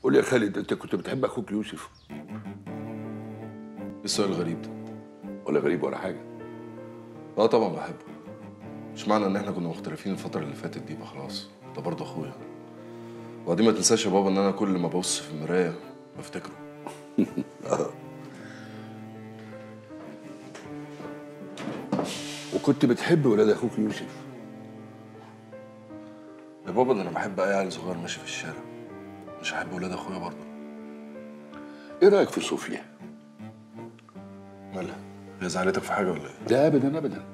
قول لي يا خالد انت كنت بتحب اخوك يوسف ايه السؤال الغريب ده؟ ولا غريب ولا حاجه اه طبعا بحبه مش معنى ان احنا كنا مختلفين الفترة اللي فاتت دي يبقى خلاص ده برضه اخويا وبعدين ما تنساش يا بابا ان انا كل ما ببص في المراية بفتكره وكنت بتحب ولاد اخوك يوسف يا بابا ده انا بحب اي عيل صغير ماشي في الشارع مش هحب ولاد اخويا برضه ايه رايك في صوفيا مالها هي زعلتك في حاجة ولا ايه؟ لا ابدا ابدا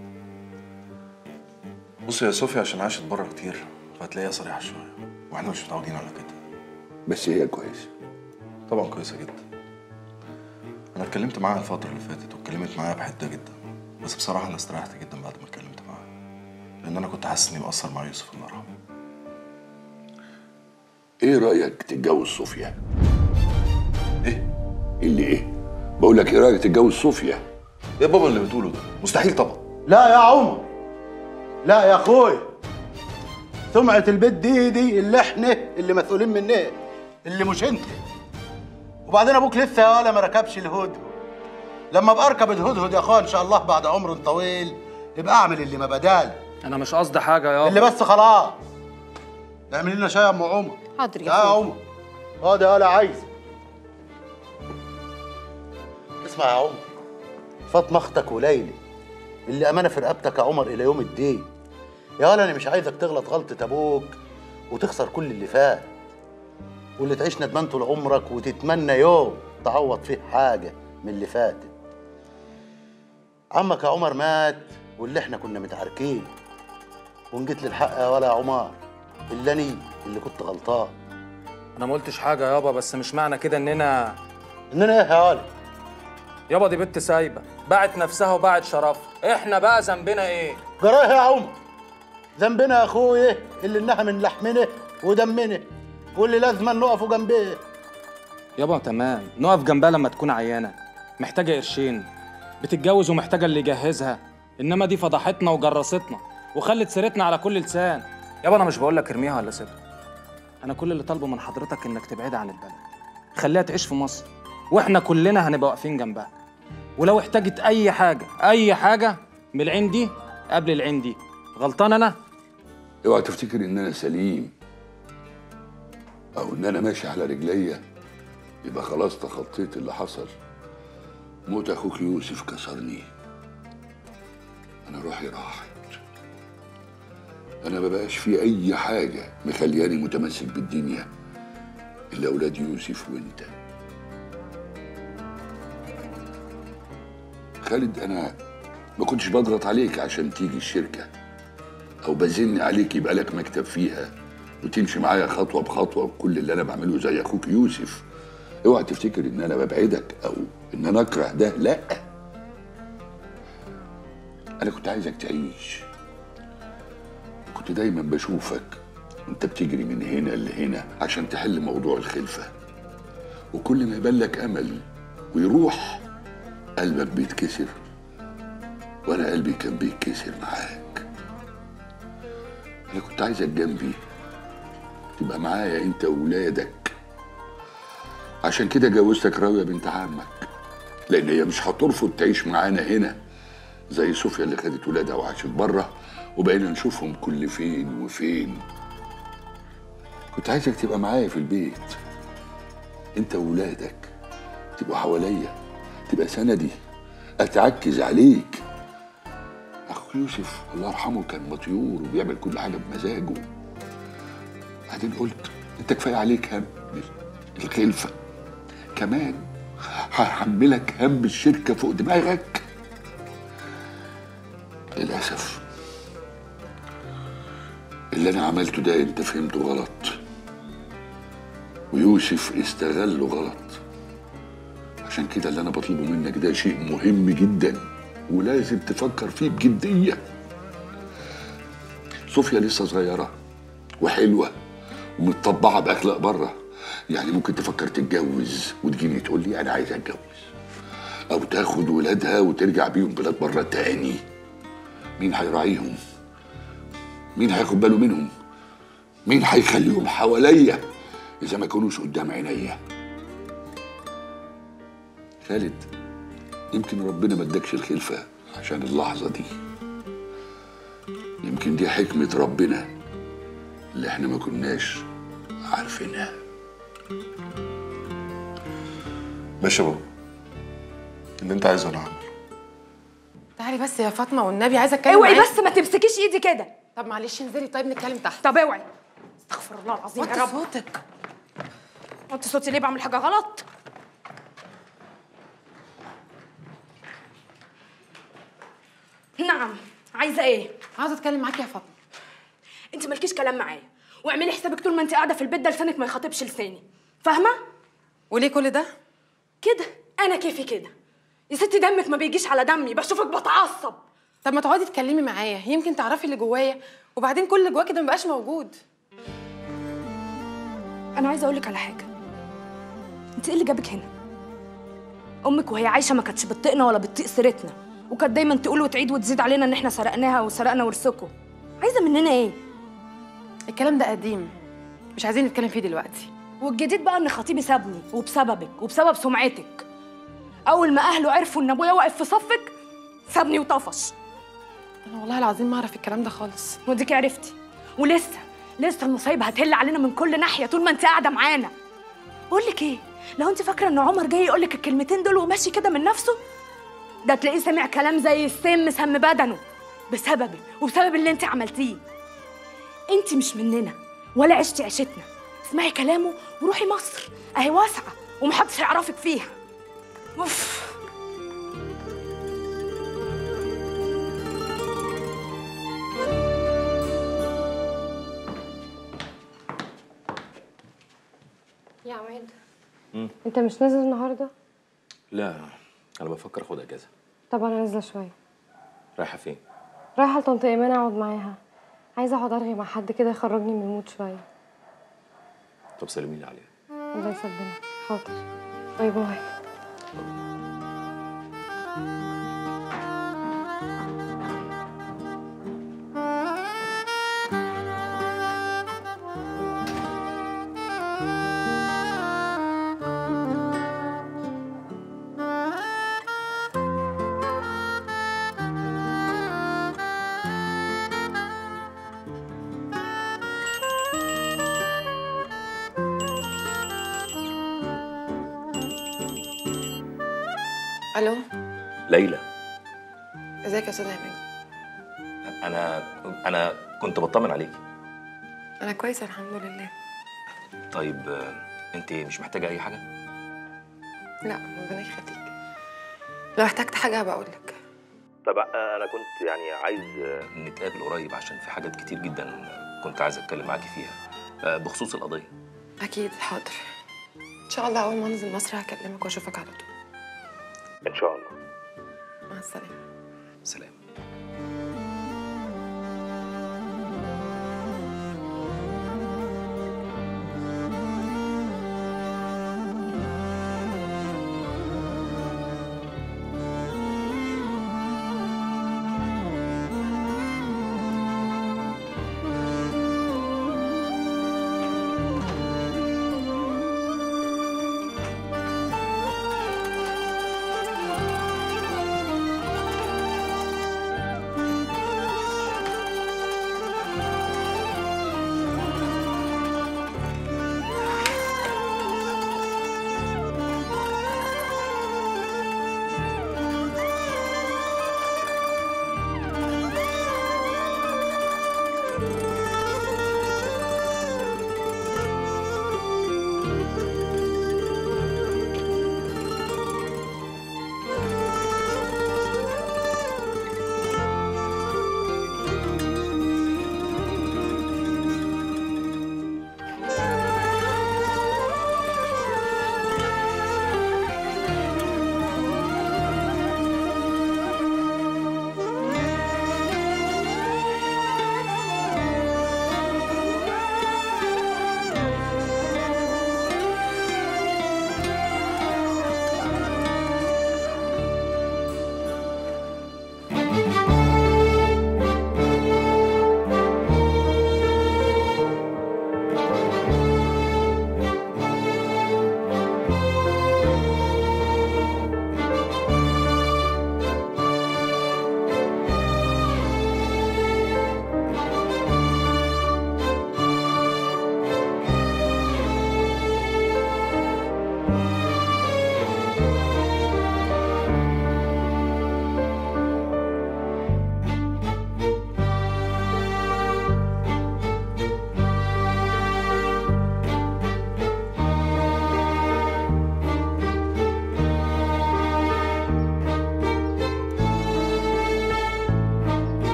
بص يا صوفيا عشان عاشت بره كتير فهتلاقيها صريحة شوية واحنا مش متعودين على كده بس هي كويسه طبعا كويسة جدا أنا اتكلمت معاها الفترة اللي فاتت واتكلمت معاها بحدة جدا بس بصراحة أنا استريحت جدا بعد ما اتكلمت معاها لأن أنا كنت حاسس إني مقصر مع يوسف الله يرحمه ايه رايك تتجوز صوفيا إيه؟ اللي ايه بقول لك ايه رايك تتجوز صوفيا يا بابا اللي بتقوله ده مستحيل طبعا لا يا عمر لا يا اخوي سمعة البيت دي دي اللي احنا اللي مسؤولين منها اللي مش انت وبعدين ابوك لسه يا ولا ما ركبش الهدهد لما ابقى اركب الهدهد يا اخويا ان شاء الله بعد عمر طويل يبقى اعمل اللي ما بدال انا مش قصدي حاجه يابا اللي بس خلاص اعمل لنا شاي يا ام عمر حاضر يا يا اخويا عمر اه ده ولا عايز اسمع يا عمر فاطمه اختك وليلى اللي امانه في رقبتك يا عمر الى يوم الدين يا ولا انا مش عايزك تغلط غلطه ابوك وتخسر كل اللي فات واللي تعيش ندمان طول عمرك وتتمنى يوم تعوض فيه حاجه من اللي فاتت عمك يا عمر مات واللي احنا كنا متعاركين وان جيت للحق يا ولا يا عمر الا اني اللي كنت غلطان انا ما قلتش حاجه يابا بس مش معنى كده اننا اننا ايه يا ولا يابا دي بنت سايبه باعت نفسها وباعت شرفها احنا بقى ذنبنا ايه جرايه يا عمر ذنبنا يا اخويا اللي انها من لحمنا ودمنا واللي لازم نقفوا جنبيه يابا تمام نقف جنبها لما تكون عيانه محتاجه قرشين بتتجوز ومحتاجه اللي يجهزها انما دي فضحتنا وجرستنا وخلت سيرتنا على كل لسان يابا انا مش بقول لك ارميها ولا سيبها انا كل اللي طالبه من حضرتك انك تبعدها عن البلد خليها تعيش في مصر واحنا كلنا هنبقى واقفين جنبها ولو احتاجت اي حاجه اي حاجه من العين دي قبل العين دي غلطان انا اوعى تفتكر ان انا سليم او ان انا ماشي على رجليا يبقى خلاص تخطيت اللي حصل موت اخوك يوسف كسرني انا روحي راحت انا مبقاش في اي حاجه مخلياني متمسك بالدنيا الا اولاد يوسف وانت خالد انا ما كنتش بضغط عليك عشان تيجي الشركه او بزن عليك يبقى لك مكتب فيها وتمشي معايا خطوه بخطوه وكل اللي انا بعمله زي اخوك يوسف اوعى تفتكر ان انا ببعدك او ان انا اكره ده لا انا كنت عايزك تعيش كنت دايما بشوفك وانت بتجري من هنا لهنا عشان تحل موضوع الخلفه وكل ما يبان لك امل ويروح قلبك بيتكسر وانا قلبي كان بيتكسر معاك انا كنت عايزك جنبي تبقى معايا انت وولادك عشان كده جوزتك راوية بنت عمك لان هي مش هترفض تعيش معانا هنا زي صوفيا اللي خدت ولادها وعاشت بره وبقينا نشوفهم كل فين وفين كنت عايزك تبقى معايا في البيت انت وولادك تبقوا حواليا تبقى سندي اتعكز عليك اخوك يوسف الله يرحمه كان مطيور وبيعمل كل حاجه بمزاجه بعدين قلت انت كفايه عليك هم الخلفه كمان هحملك هم الشركه فوق دماغك للاسف اللي انا عملته ده انت فهمته غلط ويوسف استغله غلط عشان كده اللي انا بطلبه منك ده شيء مهم جدا ولازم تفكر فيه بجديه صوفيا لسه صغيره وحلوه ومتطبعه باخلاق بره يعني ممكن تفكر تتجوز وتجيني تقول لي انا عايز اتجوز او تاخد ولادها وترجع بيهم بلاد بره تاني مين هيراعيهم مين هياخد باله منهم مين هيخليهم حواليا اذا ما كانوش قدام عينيا خالد يمكن ربنا ما ادكش الخلفه عشان اللحظه دي يمكن دي حكمه ربنا اللي احنا ما كناش عارفينها ماشي يا بابا اللي انت عايزه انا هعمله تعالي بس يا فاطمه والنبي عايزه اتكلم اوعي معاكي. بس ما تمسكيش ايدي كده طب معلش انزلي طيب نتكلم تحت طب اوعي استغفر الله العظيم يا وطي رب صوتك وطي صوتي ليه بعمل حاجه غلط نعم عايزه ايه عاوزه اتكلم معاكي يا فاطمه انت مالكيش كلام معايا واعملي حسابك طول ما انت قاعده في البيت ده لسانك ما يخاطبش لساني فاهمه وليه كل ده كده انا كيفي كده يا ستي دمك ما بيجيش على دمي بشوفك بتعصب طب ما تقعدي تتكلمي معايا يمكن تعرفي اللي جوايا وبعدين كل اللي جواكي ده مبقاش موجود انا عايزه اقول لك على حاجه انت ايه اللي جابك هنا امك وهي عايشه ما كانتش بتطيقنا ولا بتطيق سيرتنا وكانت دايما تقول وتعيد وتزيد علينا ان احنا سرقناها وسرقنا ورثكم عايزه مننا ايه الكلام ده قديم مش عايزين نتكلم فيه دلوقتي والجديد بقى ان خطيبي سابني وبسببك وبسبب سمعتك اول ما اهله عرفوا ان ابويا واقف في صفك سابني وطفش انا والله العظيم ما اعرف الكلام ده خالص وديكي عرفتي ولسه لسه المصايب هتهل علينا من كل ناحيه طول ما انت قاعده معانا بقول لك ايه لو انت فاكره ان عمر جاي يقول لك الكلمتين دول وماشي كده من نفسه ده تلاقيه سامع كلام زي السم سم بدنه بسببي وبسبب اللي انت عملتيه انت مش مننا ولا عشتي عيشتنا اسمعي كلامه وروحي مصر اهي واسعه ومحدش هيعرفك فيها اوف يا عماد انت مش نازل النهارده لا انا بفكر اخد اجازه طب انا نازله شويه رايحه فين رايحه لطنط ايمان اقعد معاها عايزه اقعد ارغي مع حد كده يخرجني من المود شويه طب سلمي لي عليها الله يسلمك حاضر باي باي الو ليلى ازيك يا استاذ ايمان انا انا كنت بطمن عليكي انا كويسه الحمد لله طيب آه، انت مش محتاجه اي حاجه لا ربنا يخليك لو احتجت حاجه هبقى اقول لك طب انا كنت يعني عايز نتقابل قريب عشان في حاجات كتير جدا كنت عايز اتكلم معاكي فيها آه، بخصوص القضيه اكيد حاضر ان شاء الله اول ما انزل مصر هكلمك واشوفك على طول ان شاء الله مع السلامه سلام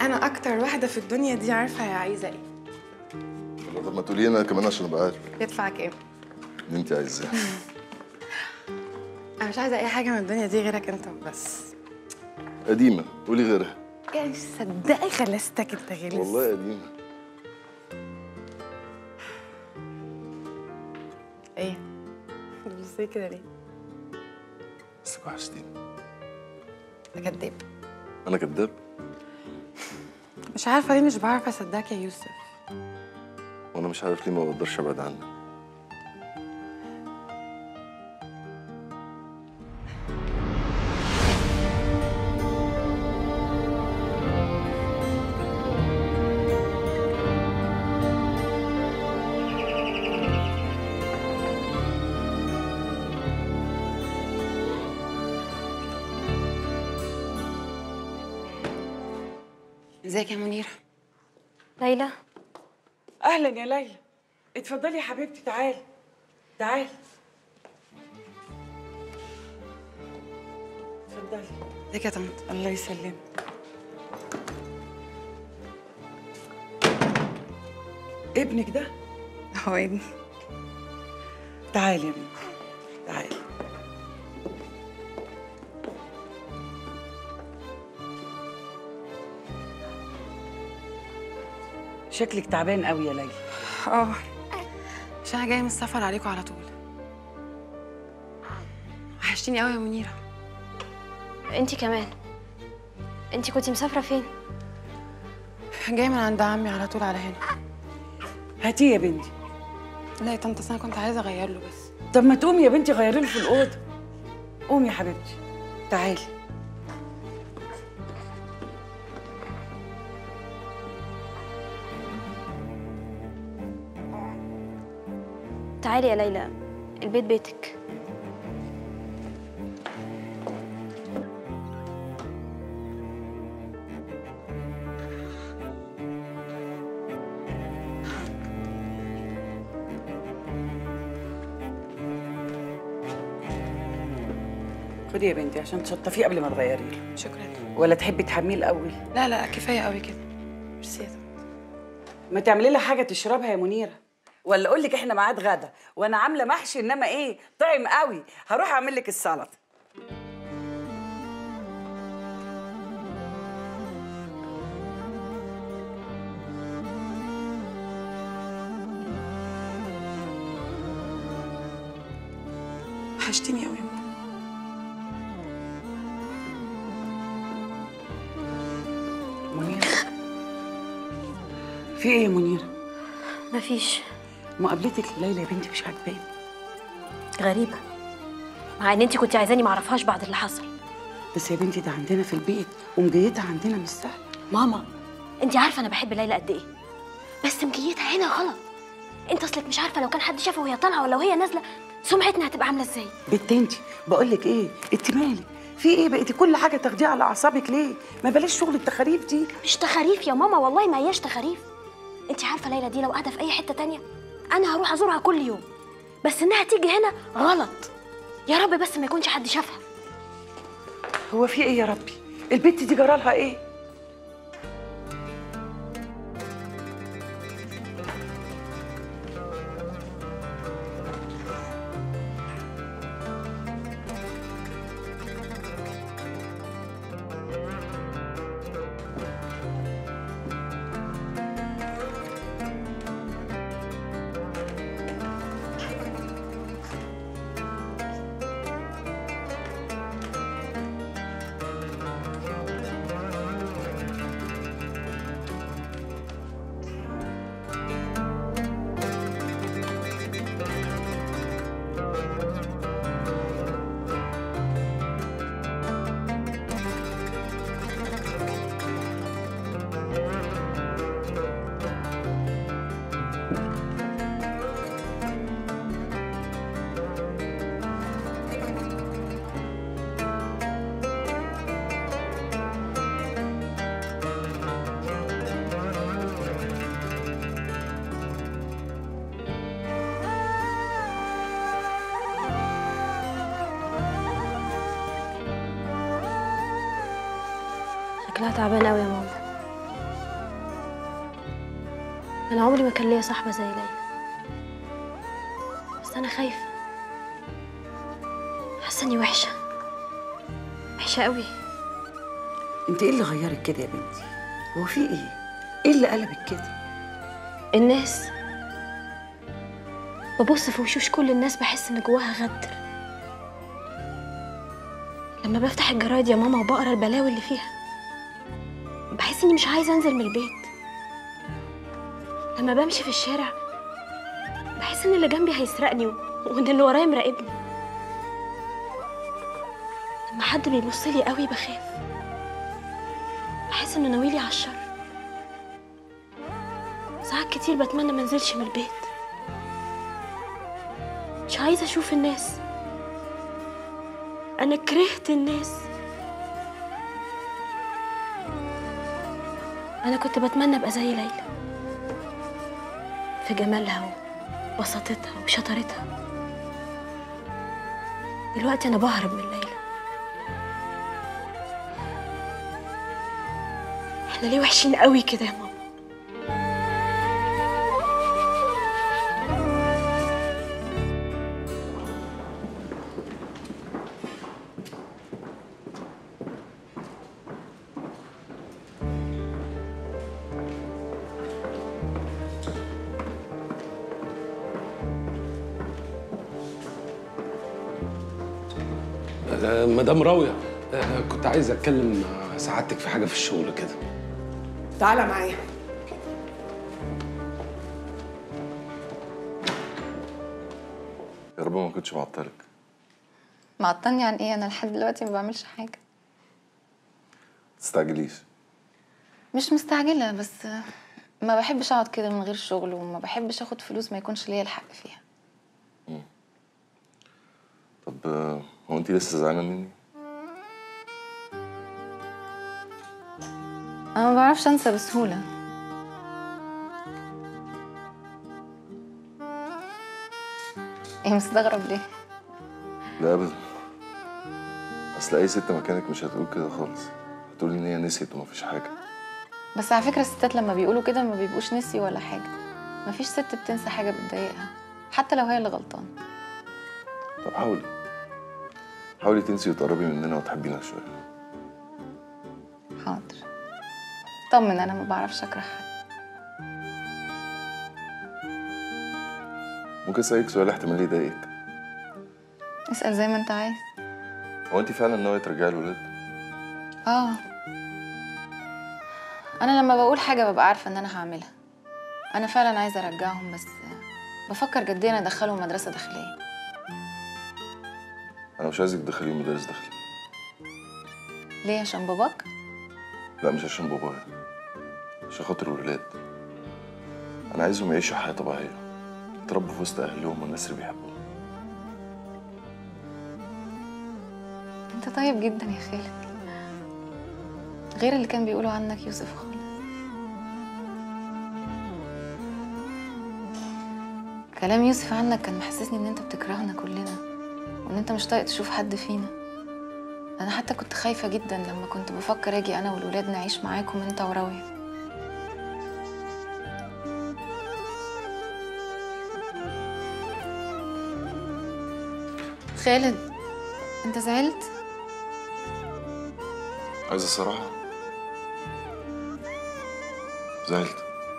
انا اكتر واحده في الدنيا دي عارفه هي عايزه ايه طب ما تقولي انا كمان عشان ابقى عارف يدفع كام ان انت عايزاه انا مش عايزه اي حاجه من الدنيا دي غيرك انت بس قديمه قولي غيرها يعني صدقي خلصتك انت غلس والله قديمه ايه بتبصي كده ليه بس وحشتيني انت كداب انا كداب مش عارفه ليه مش بعرف اصدقك يا يوسف وانا مش عارف ليه ما بقدرش ابعد عنك ازيك يا منيره ليلى اهلا يا ليلى اتفضلي يا حبيبتي تعالي تعالي اتفضلي ازيك يا طنط الله يسلمك ابنك ده هو ابني تعالي يا بنتي تعالي شكلك تعبان قوي يا ليلى اه عشان انا جايه من السفر عليكم على طول وحشتيني قوي يا منيره انتي كمان انتي كنتي مسافره فين جايه من عند عمي على طول على هنا هاتيه يا بنتي لا يا طنط أصل انا كنت عايزه اغير له بس طب ما تقومي يا بنتي غيري له في الاوضه قومي يا حبيبتي تعالي تعالي يا ليلى البيت بيتك خدي يا بنتي عشان تشطفيه قبل ما تغيري له شكرا ولا تحبي تحميه الاول لا لا كفايه قوي كده ميرسي يا طنط ما تعملي لها حاجه تشربها يا منيره ولا اقول لك احنا ميعاد غدا وانا عامله محشي انما ايه طعم قوي هروح اعمل لك السلطه وحشتيني قوي يا ماما منيره في ايه يا منيره مفيش مقابلتك لليلى يا بنتي مش عاجباني غريبه مع ان انتي كنتي عايزاني معرفهاش بعد اللي حصل بس يا بنتي ده عندنا في البيت ومجيتها عندنا مش سهله ماما انتي عارفه انا بحب ليلى قد ايه بس مجيتها هنا غلط انت اصلك مش عارفه لو كان حد شافها وهي طالعه ولا وهي نازله سمعتنا هتبقى عامله ازاي بنت انتي بقول لك ايه انت مالك في ايه بقيتي كل حاجه تاخديها على اعصابك ليه ما بلاش شغل التخاريف دي مش تخاريف يا ماما والله ما هياش تخاريف انت عارفه ليلى دي لو قاعده في اي حته تانية انا هروح ازورها كل يوم بس انها تيجي هنا غلط يا رب بس ما يكونش حد شافها هو في ايه يا ربي البت دي جرالها ايه شكلها تعبان قوي يا ماما انا عمري ما كان ليا صاحبه زي ليلى بس انا خايفه حاسه اني وحشه وحشه قوي انت ايه اللي غيرك كده يا بنتي هو في ايه ايه اللي قلبك كده الناس ببص في وشوش كل الناس بحس ان جواها غدر لما بفتح الجرايد يا ماما وبقرا البلاوي اللي فيها بحس اني مش عايزه انزل من البيت لما بمشي في الشارع بحس ان اللي جنبي هيسرقني و- وان اللي ورايا مراقبني لما حد بيبص لي قوي بخاف بحس انه ناويلي على الشر ساعات كتير بتمنى ما انزلش من البيت مش عايزه اشوف الناس انا كرهت الناس انا كنت بتمنى ابقى زي ليلى في جمالها وبساطتها وشطارتها دلوقتي انا بهرب من ليلى احنا ليه وحشين قوي كده يا ماما آه، مدام راوية آه، كنت عايز اتكلم مع سعادتك في حاجة في الشغل كده تعالى معايا يا رب ما كنتش بعطلك معطلني عن ايه انا لحد دلوقتي ما بعملش حاجه تستعجليش مش مستعجله بس ما بحبش اقعد كده من غير شغل وما بحبش اخد فلوس ما يكونش ليا الحق فيها طب آه، هو انت لسه زعلانه مني انا ما بعرفش انسى بسهوله ايه مستغرب ليه لا ابدا اصل اي ست مكانك مش هتقول كده خالص هتقول ان هي نسيت ومفيش حاجه بس على فكره الستات لما بيقولوا كده ما بيبقوش نسي ولا حاجه مفيش ست بتنسى حاجه بتضايقها حتى لو هي اللي غلطانه طب حاولي حاولي تنسي وتقربي مننا وتحبينا شويه حاضر طمن انا ما بعرفش اكره حد ممكن اسالك سؤال احتمال يضايقك اسال زي ما انت عايز هو انت فعلا ناويه ترجعي الولاد اه انا لما بقول حاجه ببقى عارفه ان انا هعملها انا فعلا عايزه ارجعهم بس بفكر جديا ادخلهم مدرسه داخليه انا مش عايزك تدخليهم مدارس داخلي ليه عشان باباك لا مش عشان بابايا عشان خاطر الولاد انا عايزهم يعيشوا حياه طبيعيه يتربوا في وسط اهلهم والناس اللي بيحبوهم انت طيب جدا يا خالد غير اللي كان بيقولوا عنك يوسف خالص كلام يوسف عنك كان محسسني ان انت بتكرهنا كلنا وان انت مش طايق تشوف حد فينا انا حتى كنت خايفه جدا لما كنت بفكر اجي انا والولاد نعيش معاكم انت وراويه خالد انت زعلت عايز الصراحه زعلت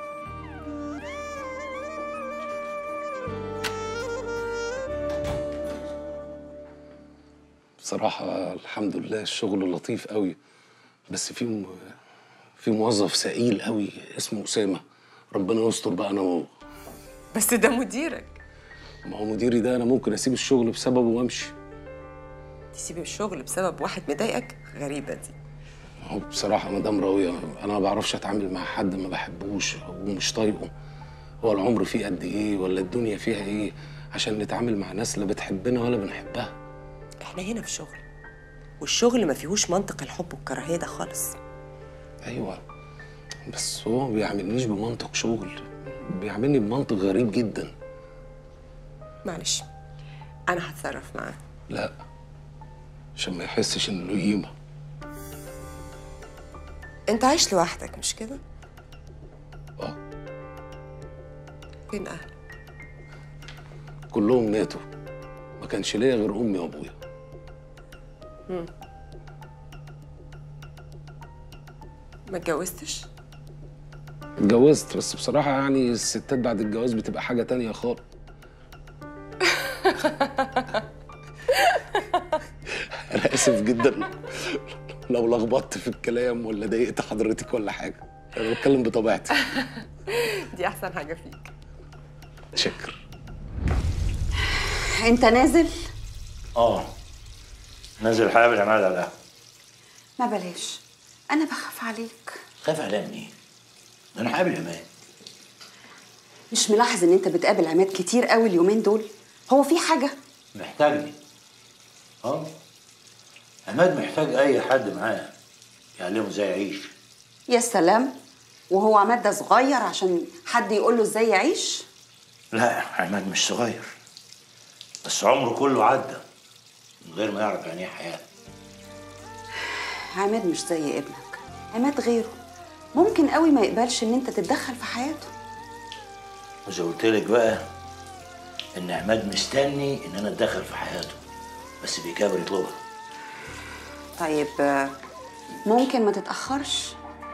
بصراحة الحمد لله الشغل لطيف قوي بس في م... في موظف سئيل قوي اسمه أسامة ربنا يستر بقى أنا وهو بس ده مديرك ما هو مديري ده أنا ممكن أسيب الشغل بسببه وأمشي تسيب الشغل بسبب واحد مضايقك غريبة دي هو بصراحة مدام راوية أنا ما بعرفش أتعامل مع حد ما بحبوش ومش طايقه هو العمر فيه قد إيه ولا الدنيا فيها إيه عشان نتعامل مع ناس لا بتحبنا ولا بنحبها احنا هنا في شغل والشغل ما فيهوش منطق الحب والكراهية ده خالص أيوة بس هو ما بيعاملنيش بمنطق شغل بيعاملني بمنطق غريب جدا معلش انا هتصرف معاه لا عشان ما يحسش إن له قيمة انت عايش لوحدك مش كده فين اهلك كلهم ماتوا ما كانش ليا غير امي وابويا مم. ما اتجوزتش اتجوزت بس بصراحه يعني الستات بعد الجواز بتبقى حاجه تانية خالص انا اسف جدا لو لخبطت في الكلام ولا ضايقت حضرتك ولا حاجه انا بتكلم بطبيعتي دي احسن حاجه فيك شكر انت نازل اه نازل حابب عماد على القهوه ما بلاش انا بخاف عليك خاف على ايه؟ ده انا حابب عماد مش ملاحظ ان انت بتقابل عماد كتير قوي اليومين دول هو في حاجه محتاجني اه عماد محتاج اي حد معاه يعلمه ازاي يعيش يا سلام وهو عماد ده صغير عشان حد يقول له ازاي يعيش لا عماد مش صغير بس عمره كله عدى من غير ما يعرف يعني ايه حياه عماد مش زي ابنك عماد غيره ممكن قوي ما يقبلش ان انت تتدخل في حياته وزي قلت لك بقى ان عماد مستني ان انا اتدخل في حياته بس بيكابر يطلبها طيب آه، ممكن ما تتاخرش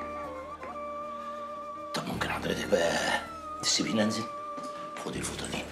طب ممكن حضرتك بقى تسيبيني انزل خدي الفوطه دي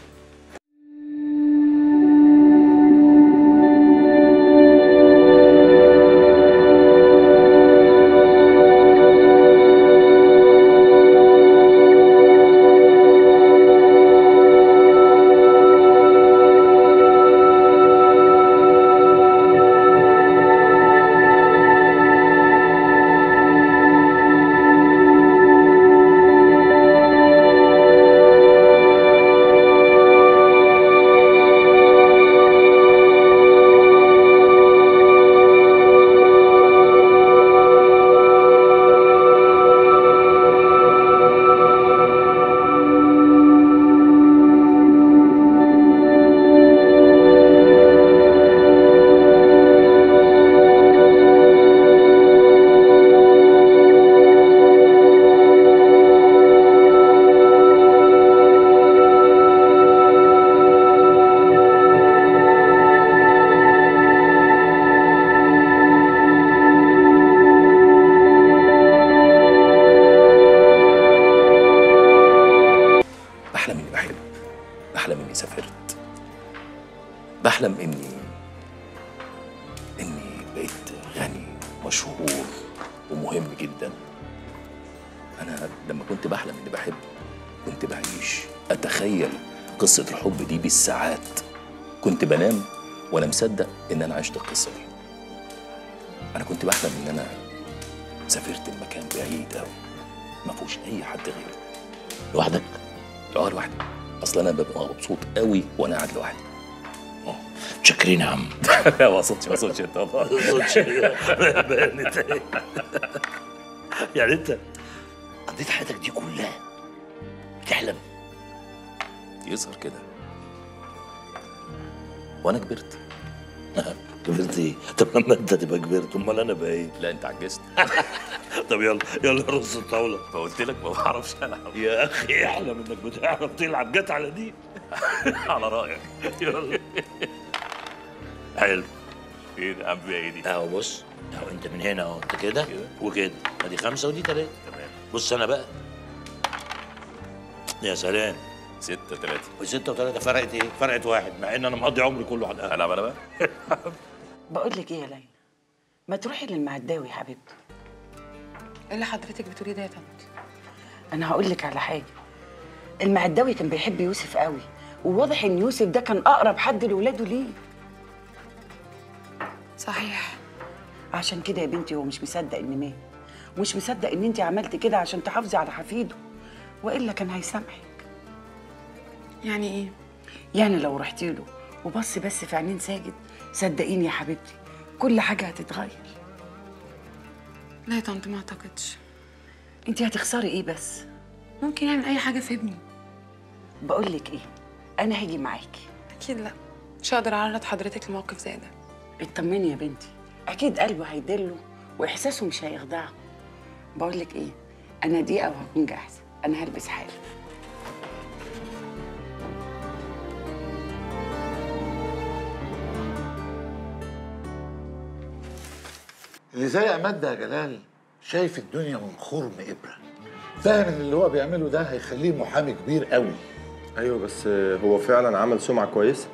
بحلم اني بحب بحلم اني سافرت بحلم اني اني بقيت غني مشهور ومهم جدا انا لما كنت بحلم اني بحب كنت بعيش اتخيل قصة الحب دي بالساعات كنت بنام وانا مصدق ان انا عشت القصة دي انا كنت بحلم ان انا سافرت المكان بعيد قوي ما فيهوش اي حد غيري لوحدك؟ اه لوحدي اصل انا ببقى مبسوط قوي وانا قاعد لوحدي متشكرين يا عم لا ما اقصدش ما اقصدش انت والله ما اقصدش. بانت ايه؟ يعني انت قضيت حياتك دي كلها بتحلم يظهر كده وانا كبرت كبرت ايه؟ طب لما انت تبقى كبرت امال انا بقى ايه؟ لا انت عجزت طب يلا يلا رص الطاوله فقلت لك ما بعرفش العب يا اخي احلم انك بتعرف تلعب جت على دي على رايك يلا حلو ايه ده عم ايه دي اهو بص اهو انت من هنا اهو انت كده وكده ادي خمسه ودي ثلاثه تمام بص انا بقى يا سلام ستة ثلاثة وستة وثلاثة فرقت ايه؟ فرقت واحد مع ان انا مقضي عمري كله على القهوة العب انا بقى بقول لك ايه يا ليلى ما تروحي للمعداوي يا حبيبتي ايه اللي حضرتك بتقولي ده يا طنط انا هقول لك على حاجه المعداوي كان بيحب يوسف قوي وواضح ان يوسف ده كان اقرب حد لاولاده ليه صحيح عشان كده يا بنتي هو مش مصدق ان مات ومش مصدق ان انت عملتي كده عشان تحافظي على حفيده والا كان هيسامحك يعني ايه يعني لو رحتي له وبص بس في عينين ساجد صدقيني يا حبيبتي كل حاجه هتتغير لا يا طنط ما اعتقدش انت هتخسري ايه بس ممكن يعمل اي حاجه في ابني بقول لك ايه انا هاجي معاكي اكيد لا مش هقدر اعرض حضرتك لموقف زي ده اطمني يا بنتي اكيد قلبه هيدله واحساسه مش هيخدعه بقول لك ايه انا دقيقه وهكون جاهزه انا هلبس حالا اللي زي عماد ده يا جلال شايف الدنيا من خرم ابره فاهم ان اللي هو بيعمله ده هيخليه محامي كبير قوي ايوه بس هو فعلا عمل سمعه كويسه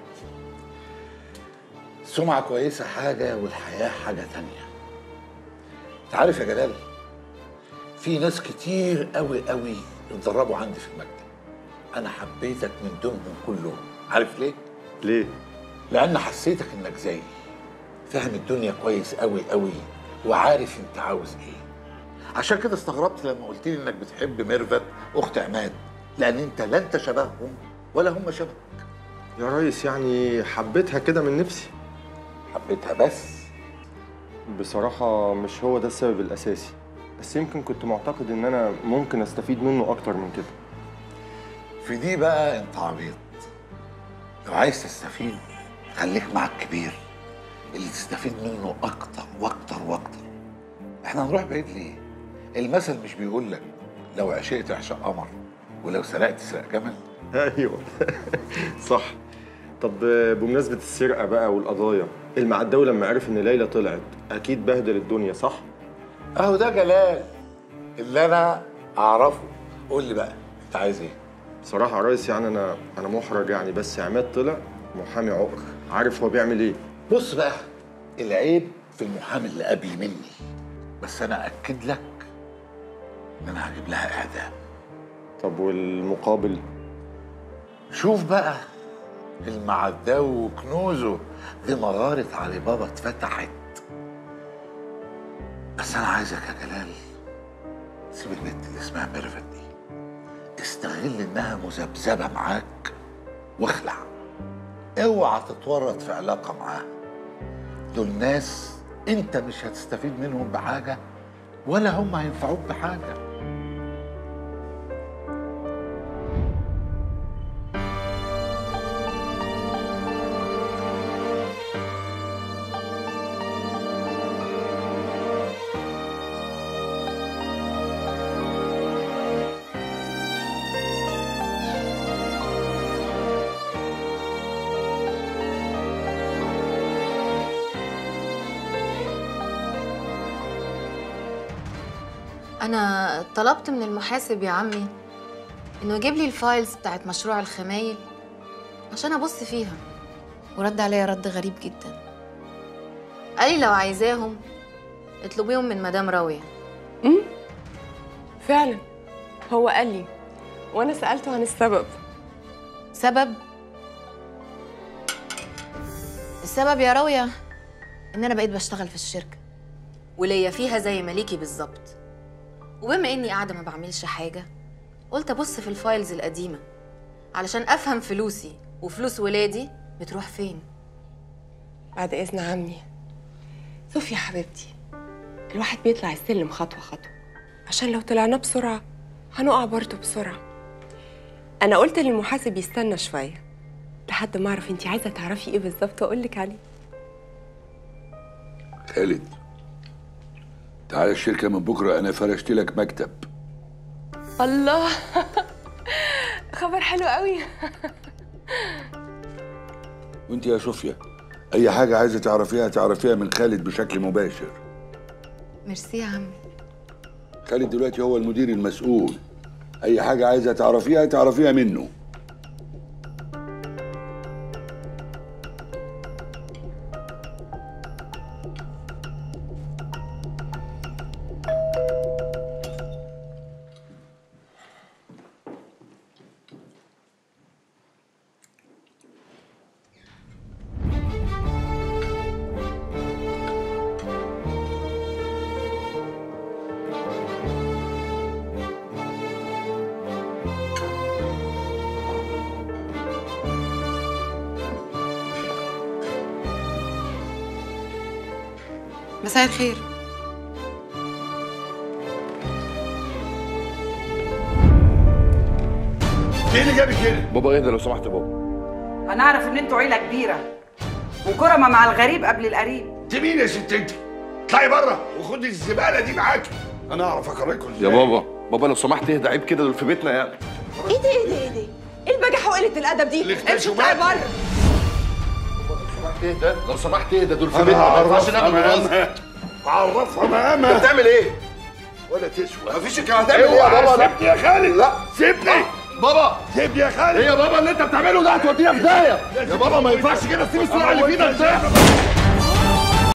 سمعة كويسة حاجة والحياة حاجة تانية انت عارف يا جلال في ناس كتير قوي قوي اتدربوا عندي في المكتب انا حبيتك من دونهم كلهم عارف ليه؟ ليه؟ لان حسيتك انك زيي فاهم الدنيا كويس قوي قوي وعارف انت عاوز ايه عشان كده استغربت لما قلت لي انك بتحب ميرفت اخت عماد لان انت لا انت شبههم ولا هم شبهك يا ريس يعني حبيتها كده من نفسي حبيتها بس بصراحة مش هو ده السبب الأساسي بس يمكن كنت معتقد إن أنا ممكن أستفيد منه أكتر من كده في دي بقى انت عبيط لو عايز تستفيد خليك مع الكبير اللي تستفيد منه اكتر واكتر واكتر احنا هنروح بعيد ليه المثل مش بيقول لك لو عشقت اعشق قمر ولو سرقت سرق جمل أيوه صح طب بمناسبة السرقة بقى والقضايا المعداوي لما عرف إن ليلى طلعت أكيد بهدل الدنيا صح؟ اهو ده جلال اللي انا اعرفه قول لي بقى انت عايز ايه بصراحة يا ريس يعني أنا أنا محرج يعني بس عماد طلع محامي عقر عارف هو بيعمل إيه بص بقى العيب في المحامي اللي قبل مني بس انا اكد لك ان انا هجيب لها اعدام طب والمقابل شوف بقى المعداوي وكنوزه دي مغارة علي بابا اتفتحت بس انا عايزك يا جلال سيب البنت اللي اسمها ميرفت دي استغل انها مذبذبه معاك واخلع اوعى تتورط في علاقه معاها دول ناس انت مش هتستفيد منهم بحاجه ولا هم هينفعوك بحاجه أنا طلبت من المحاسب يا عمي إنه يجيب لي الفايلز بتاعت مشروع الخمايل عشان أبص فيها ورد عليا رد غريب جدا قال لي لو عايزاهم اطلبيهم من مدام راوية امم فعلا هو قال لي وانا سالته عن السبب سبب السبب يا راوية إن أنا بقيت بشتغل في الشركة وليا فيها زي مليكي بالظبط وبما إني قاعدة ما بعملش حاجة قلت أبص في الفايلز القديمة علشان أفهم فلوسي وفلوس ولادي بتروح فين بعد اذن عمي صوفيا حبيبتي الواحد بيطلع السلم خطوه خطوه عشان لو طلعنا بسرعه هنقع برضه بسرعه انا قلت للمحاسب يستنى شويه لحد ما اعرف انت عايزه تعرفي ايه بالظبط واقول لك عليه خالد تعالى الشركة من بكرة أنا فرشت لك مكتب الله خبر حلو قوي وأنت يا صوفيا أي حاجة عايزة تعرفيها تعرفيها من خالد بشكل مباشر ميرسي يا عمي خالد دلوقتي هو المدير المسؤول أي حاجة عايزة تعرفيها تعرفيها منه مساء الخير ايه اللي جابك هنا؟ بابا اهدى لو سمحت يا بابا هنعرف ان انتوا عيله كبيره وكرمه مع الغريب قبل القريب انت مين يا ست انت؟ اطلعي بره وخدي الزبالة دي معاكي أنا أعرف أخرجكم يا بابا بابا لو سمحت اهدى عيب كده دول في بيتنا يعني ايه ده ايه ده ايه ده؟ ايه البجاحه وقله الادب دي؟ امشي اطلعي بره اهدى لو سمحت اهدى دول في أنا بيتنا ما هعرف ينفعش نعمل أنا مناظر. عرفها مقامها انت بتعمل ايه؟ ولا تسوى مفيش الكلام هتعمل ايه يا اوعى، بابا لا سيبني يا خالد لا سيبني بابا سيبني يا خالد ايه يا بابا اللي انت بتعمله ده هتودينا في داهيه يا بابا ما ينفعش كده تسيب السرعه اللي في ايدك ده